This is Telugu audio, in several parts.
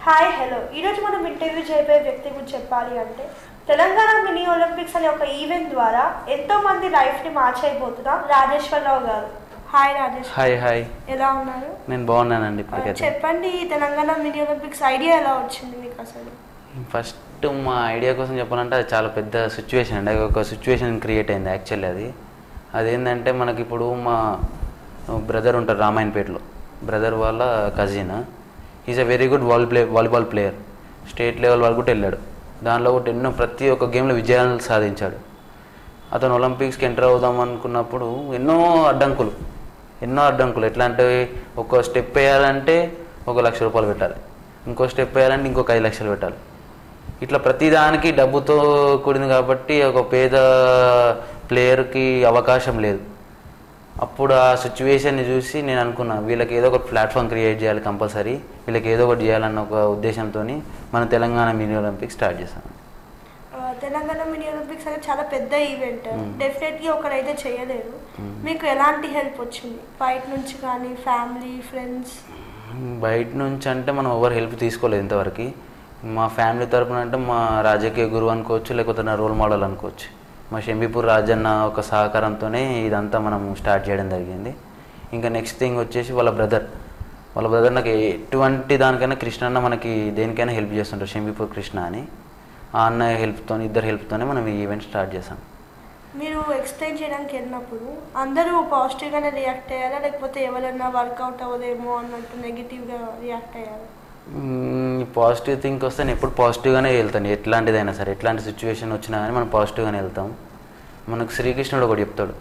హాయ్ హలో ఈరోజు మనం ఇంటర్వ్యూ చేయబోయే వ్యక్తి గురించి చెప్పాలి అంటే తెలంగాణ మినీ ఒలింపిక్స్ అనే ఒక ఈవెంట్ ద్వారా ఎంతో మంది లైఫ్ని మార్చేయబోతున్నాం రాజేశ్వరరావు గారు హాయ్ రాజేష్ హాయ్ హాయ్ ఎలా ఉన్నారు నేను బాగున్నానండి ఆ, ఇప్పటికైతే చెప్పండి ఈ తెలంగాణ మినీ ఒలింపిక్స్ ఐడియా ఎలా వచ్చింది మీకు అసలు ఫస్ట్ మా ఐడియా కోసం చెప్పాలంటే అది చాలా పెద్ద సిచ్యువేషన్ అండి అది ఒక సిచ్యువేషన్ క్రియేట్ అయింది యాక్చువల్లీ అది అదేంటంటే మనకి ఇప్పుడు మా బ్రదర్ ఉంటారు రామాయణపేటలో బ్రదర్ వాళ్ళ cousin is a very good volley play volleyball player state level వరకు కూడా వెళ్ళాడు దానిలో కూడా ఎన్నో ప్రతి ఒక్క గేమ్లో విజయాలు సాధించాడు అతను ఒలింపిక్స్కి ఎంటర్ అవుదాం అనుకున్నప్పుడు ఎన్నో అడ్డంకులు ఎన్నో అడ్డంకులు ఎట్లా అంటే ఒక స్టెప్ వేయాలంటే ఒక లక్ష రూపాయలు పెట్టాలి ఇంకో స్టెప్ వేయాలంటే ఇంకొక ఐదు లక్షలు పెట్టాలి ఇట్లా ప్రతిదానికి డబ్బుతో కూడింది కాబట్టి ఒక పేద ప్లేయర్కి అవకాశం లేదు అప్పుడు ఆ సిచ్యువేషన్ని చూసి నేను అనుకున్నా వీళ్ళకి ఏదో ఒక ప్లాట్ఫామ్ క్రియేట్ చేయాలి కంపల్సరీ వీళ్ళకి ఏదో ఒకటి చేయాలన్న ఒక ఉద్దేశంతో మన తెలంగాణ మినీ ఒలింపిక్ స్టార్ట్ చేశాను ఆ, తెలంగాణ మినీ ఒలింపిక్స్ అనేది చాలా పెద్ద ఈవెంట్ డెఫినెట్లీ ఒకరైతే చేయలేరు మీకు ఎలాంటి హెల్ప్ వచ్చింది బయట నుంచి కానీ ఫ్యామిలీ ఫ్రెండ్స్ బయట నుంచి అంటే మనం ఎవరు హెల్ప్ తీసుకోలేదు ఇంతవరకు మా ఫ్యామిలీ తరపున అంటే మా రాజకీయ గురువు అనుకోవచ్చు లేకపోతే నా రోల్ మోడల్ అనుకోవచ్చు మా షంబీపూర్ రాజన్న ఒక సహకారంతోనే ఇదంతా మనం స్టార్ట్ చేయడం జరిగింది ఇంకా నెక్స్ట్ థింగ్ వచ్చేసి వాళ్ళ బ్రదర్ వాళ్ళ బ్రదర్ నాకు ఎటువంటి దానికైనా కృష్ణ అన్న మనకి దేనికైనా హెల్ప్ చేస్తుంటారు షంబీపూర్ కృష్ణ అని ఆ అన్న హెల్ప్తో ఇద్దరు హెల్ప్తోనే మనం ఈ ఈవెంట్ స్టార్ట్ చేసాం మీరు ఎక్స్ప్లెయిన్ చేయడానికి వెళ్ళినప్పుడు అందరూ పాజిటివ్గానే రియాక్ట్ అయ్యారా లేకపోతే ఎవరైనా వర్కౌట్ అవ్వదేమో అన్నట్టు నెగిటివ్గా రియాక్ట్ అయ్యారా పాజిటివ్ థింక్ వస్తే నేను ఎప్పుడు పాజిటివ్గానే వెళ్తాను ఎట్లాంటిదైనా సరే ఎట్లాంటి సిచ్యువేషన్ వచ్చినా కానీ మనం పాజిటివ్గానే వెళ్తాం మనకు శ్రీకృష్ణుడు ఒకటి చెప్తాడు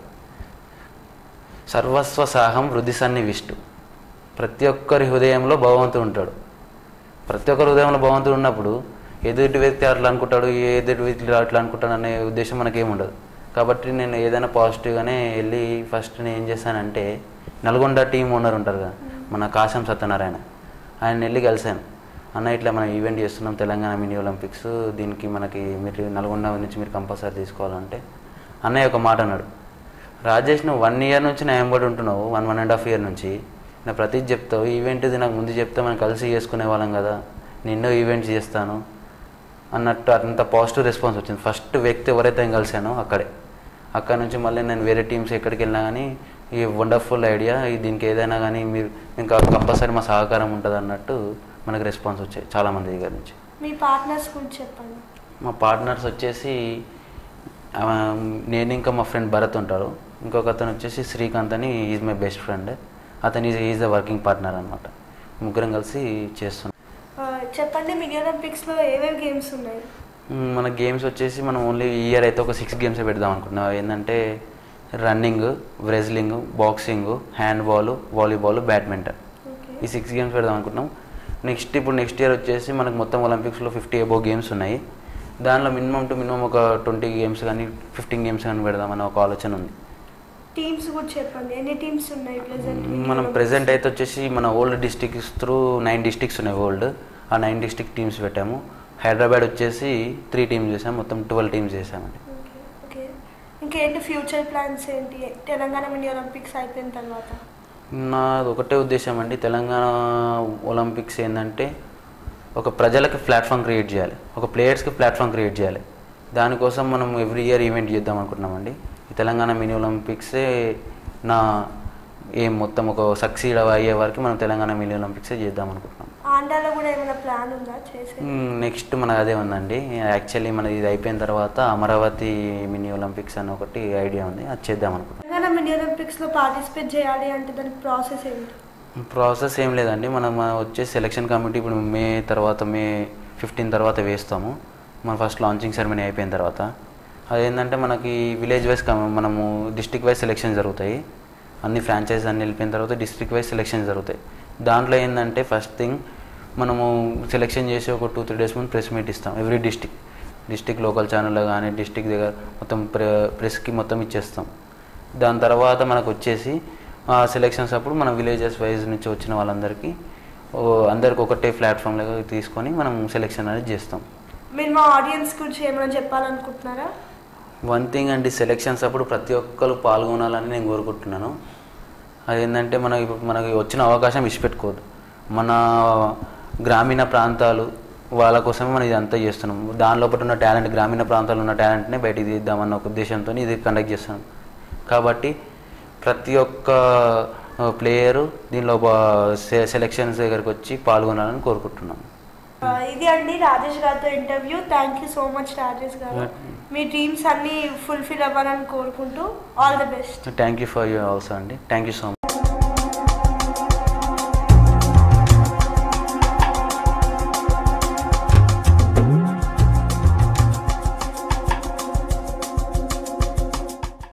సర్వస్వ సాహం వృద్ధి సన్నివిష్టు ప్రతి ఒక్కరి హృదయంలో భగవంతుడు ఉంటాడు ప్రతి ఒక్కరి హృదయంలో భగవంతుడు ఉన్నప్పుడు ఎదుటి వ్యక్తి అట్లా అనుకుంటాడు ఏ ఎదుటి వ్యక్తి అట్లా అనుకుంటాడు అనే ఉద్దేశం మనకేం ఉండదు కాబట్టి నేను ఏదైనా పాజిటివ్గానే వెళ్ళి ఫస్ట్ నేను ఏం చేశానంటే నల్గొండ టీం ఓనర్ ఉంటారు కదా మన కాశం సత్యనారాయణ ఆయన వెళ్ళి కలిశాను అన్న ఇట్లా మనం ఈవెంట్ చేస్తున్నాం తెలంగాణ మినీ ఒలింపిక్స్ దీనికి మనకి మీరు నల్గొండ నుంచి మీరు కంపల్సరీ తీసుకోవాలంటే అన్నయ్య ఒక మాట అన్నాడు రాజేష్ నువ్వు వన్ ఇయర్ నుంచి నా ఎంబడి ఉంటున్నావు one one and half year నుంచి నా ప్రతి చెప్తావు ఈవెంట్ ఇది నాకు ముందు చెప్తే మనం కలిసి చేసుకునే వాళ్ళం కదా నేను ఎన్నో ఈవెంట్స్ చేస్తాను అన్నట్టు అంత పాజిటివ్ రెస్పాన్స్ వచ్చింది ఫస్ట్ వ్యక్తి ఎవరైతే నేను కలిశానో అక్కడే అక్కడ నుంచి మళ్ళీ నేను వేరే టీమ్స్ ఎక్కడికి వెళ్ళినా కానీ ఈ వండర్ఫుల్ ఐడియా దీనికి ఏదైనా కానీ మీరు ఇంకా కంపల్సరీ మా సహకారం ఉంటుంది అన్నట్టు మనకు రెస్పాన్స్ వచ్చాయి చాలామంది దగ్గర నుంచి మీ పార్ట్నర్స్ గురించి చెప్పండి మా పార్ట్నర్స్ వచ్చేసి ఆ, నేను ఇంకా మా ఫ్రెండ్ భరత్ ఉంటారు ఇంకొక అతను వచ్చేసి శ్రీకాంత్ అని ఈజ్ మై బెస్ట్ ఫ్రెండ్ అతను is is the working partner అనమాట ముగ్గురం కలిసి చేస్తున్నాం ఆ, చెప్పండి మినీ ఒలింపిక్స్లో ఏమేమి గేమ్స్ ఉన్నాయి మ్, మన గేమ్స్ వచ్చేసి మనం ఓన్లీ ఈ ఇయర్ అయితే ఒక సిక్స్ గేమ్స్ పెడదాం అనుకుంటున్నాం ఏంటంటే running wrestling boxing handball volleyball badminton okay ఈ సిక్స్ గేమ్స్ పెడదాం అనుకుంటున్నాం నెక్స్ట్ ఇప్పుడు నెక్స్ట్ ఇయర్ వచ్చేసి మనకు మొత్తం ఒలింపిక్స్లో ఫిఫ్టీ అబో గేమ్స్ ఉన్నాయి దానిలో మినిమం టు మినిమం ఒక ట్వంటీ గేమ్స్ కానీ ఫిఫ్టీన్ గేమ్స్ కానీ పెడదామని ఒక ఆలోచన ఉంది టీమ్స్ కూడా చెప్పండి ఎన్ని టీమ్స్ ఉన్నాయి ప్రెసెంట్ మనం ప్రెసెంట్ అయితే వచ్చేసి మన old districts through nine districts ఉన్నాయి ఓల్డ్ ఆ నైన్ డిస్టిక్ టీమ్స్ పెట్టాము హైదరాబాద్ వచ్చేసి త్రీ టీమ్స్ చేసాము మొత్తం ట్వెల్వ్ టీమ్స్ చేసామండి ఓకే ఓకే ఇంకేంటి ఫ్యూచర్ ప్లాన్స్ ఏంటి తెలంగాణ మినీ ఒలింపిక్స్ అయిపోయిన తర్వాత నాది ఒకటే ఉద్దేశం అండి తెలంగాణ ఒలింపిక్స్ ఏంటంటే ఒక ప్రజలకి ప్లాట్ఫామ్ క్రియేట్ చేయాలి ఒక ప్లేయర్స్కి ప్లాట్ఫామ్ క్రియేట్ చేయాలి దానికోసం మనం ఎవ్రీ ఇయర్ ఈవెంట్ చేద్దాం అనుకుంటున్నామండి ఈ తెలంగాణ మినీ ఒలింపిక్సే నా ఏం మొత్తం ఒక సక్సీడ్ అయ్యే వరకు మనం తెలంగాణ మినీ ఒలింపిక్సే చేద్దాం అనుకుంటున్నాం ఆంధ్రాలో కూడా ఏమైనా ప్లాన్ ఉందా చేసే నెక్స్ట్ మనకు అదే ఉందండి యాక్చువల్లీ మనది ఇది అయిపోయిన తర్వాత అమరావతి మినీ ఒలింపిక్స్ అని ఒకటి ఐడియా ఉంది అది చేద్దాం అనుకుంటున్నాం తెలంగాణ మినీ ఒలింపిక్స్లో పార్టిసిపేట్ చేయాలి అంటే దానికి ప్రాసెస్ ఏంటి ప్రాసెస్ ఏం లేదండి మనం వచ్చే సెలక్షన్ కమిటీ ఇప్పుడు మే తర్వాత మే ఫిఫ్టీన్ తర్వాత వేస్తాము మన ఫస్ట్ లాంచింగ్ సెరమనీ అయిపోయిన తర్వాత అదేంటంటే మనకి విలేజ్ వైజ్ మనము డిస్ట్రిక్ట్ వైజ్ సెలెక్షన్ జరుగుతాయి అన్ని ఫ్రాంచైజ్ అన్ని వెళ్ళిపోయిన తర్వాత డిస్ట్రిక్ట్ వైజ్ సెలెక్షన్ జరుగుతాయి దాంట్లో ఏంటంటే ఫస్ట్ థింగ్ మనము సెలెక్షన్ చేసి ఒక టూ త్రీ డేస్ ముందు ప్రెస్ మీట్ ఇస్తాం ఎవ్రీ డిస్టిక్ డిస్టిక్ లోకల్ ఛానల్లో కానీ డిస్టిక్ దగ్గర మొత్తం ప్రె ప్రెస్కి మొత్తం ఇచ్చేస్తాం దాని తర్వాత మనకు వచ్చేసి ఆ సెలెక్షన్స్ అప్పుడు మన విలేజెస్ వైజ్ నుంచి వచ్చిన వాళ్ళందరికీ ఓ అందరికి ఒకటే ప్లాట్ఫామ్ లాగా తీసుకొని మనం సెలెక్షన్ అనేది చేస్తాం మీరు మా ఆడియన్స్ గురించి ఏమైనా చెప్పాలనుకుంటున్నారా వన్ థింగ్ అండి సెలెక్షన్స్ అప్పుడు ప్రతి ఒక్కరు పాల్గొనాలని నేను కోరుకుంటున్నాను అదేంటంటే మనకి ఇప్పుడు మనకి వచ్చిన అవకాశం ఇచ్చిపెట్టుకోవద్దు మన గ్రామీణ ప్రాంతాలు వాళ్ళ కోసమే మనం ఇదంతా చేస్తున్నాం దాని లోపల ఉన్న టాలెంట్ గ్రామీణ ప్రాంతాల్లో ఉన్న టాలెంట్నే బయటికి తీద్దామన్న ఒక ఉద్దేశంతో ఇది కండక్ట్ చేస్తున్నాం కాబట్టి ప్రతి ఒక్క ప్లేయరు దీనిలో సెలెక్షన్స్ దగ్గరికి వచ్చి పాల్గొనాలని కోరుకుంటున్నాం ఆ, ఇది అండి రాజేష్ గారితో interview thank you so much Rajesh garu మీ డ్రీమ్స్ అన్నీ ఫుల్ఫిల్ అవ్వాలని కోరుకుంటూ all the best thank you for you also అండి థ్యాంక్ యూ సో మచ్